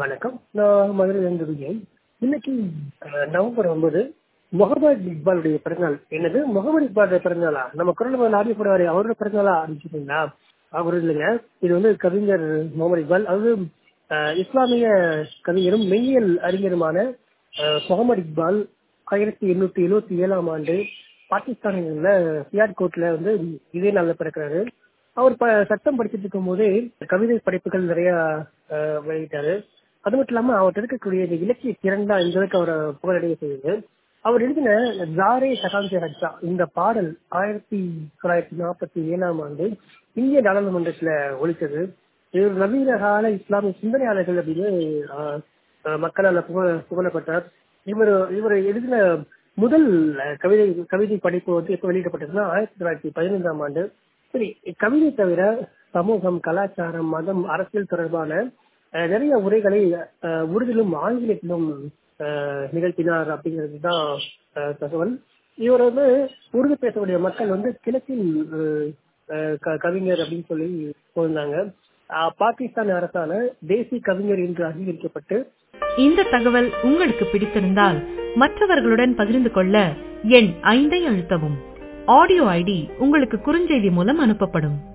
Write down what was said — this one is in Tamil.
வணக்கம் நான் மதுரையிலிருந்து விஜய் இன்னைக்கு அஹ், நவம்பர் ஒன்பது முகமது இக்பாலுடைய பிறந்தநாள் என்னது முகமது இக்பாலுடைய பிறந்தநாளா நம்ம குரல் ஆடிய போடுவாரு அவரோட பிறந்தநாளா ஆரம்பிச்சிருக்கீங்களா அவர் இல்லைங்க இது வந்து கவிஞர் முகமது இக்பால் அதாவது அஹ், இஸ்லாமிய கவிஞரும் மெய்யியல் அறிஞருமான அஹ், முகமது இக்பால் ஆயிரத்தி எண்ணூத்தி எழுவத்தி ஏழாம் ஆண்டு பாகிஸ்தானில் உள்ள சியாட்கோட்ல வந்து இதே நாள்ல பிறக்கிறாரு அவர் ப சட்டம் படிச்சுட்டு இருக்கும் போதே கவிதை படைப்புகள் நிறைய அஹ், வெளியிட்டாரு அது மட்டும் இல்லாம அவர்கிட்ட இருக்கக்கூடிய இந்த இலக்கிய திறன் தான் இந்த அளவுக்கு அவரை புகழடைய செய்யுது அவர் எழுதின ஜாரே சகாந்தி ரக்ஷா இந்த பாடல் ஆயிரத்தி தொள்ளாயிரத்தி நாற்பத்தி ஏழாம் ஆண்டு இந்திய நாடாளுமன்றத்துல ஒழித்தது இது ஒரு நவீன கால இஸ்லாமிய சிந்தனையாளர்கள் அப்படின்னு அஹ், அஹ், மக்களால் புகழ புகழப்பட்டார் இவர் இவர் எழுதின முதல் அஹ், கவிதை கவிதை படைப்பு வந்து எப்ப வெளியிடப்பட்டதுன்னா ஆயிரத்தி தொள்ளாயிரத்தி பதினைந்தாம் ஆண்டு சரி கவிதை தவிர சமூகம் கலாச்சாரம் மதம் அரசியல் தொடர்பான அஹ், நிறைய உரைகளை அஹ், உருதிலும் ஆங்கிலத்திலும் அஹ், நிகழ்த்தினார் அப்படிங்கிறது தான் அஹ், தகவல் இவர் வந்து உருது பேசக்கூடிய மக்கள் வந்து கிழக்கில் அஹ், அஹ், க- கவிஞர் அப்படின்னு சொல்லி போயிருந்தாங்க அஹ், பாகிஸ்தான் அரசான தேசிய கவிஞர் என்று அங்கீகரிக்கப்பட்டு இந்த தகவல் உங்களுக்கு பிடித்திருந்தால் மற்றவர்களுடன் பகிர்ந்து கொள்ள எண் ஐந்தை அழுத்தவும் ஆடியோ ஐடி உங்களுக்கு குறுஞ்செய்தி மூலம் அனுப்பப்படும்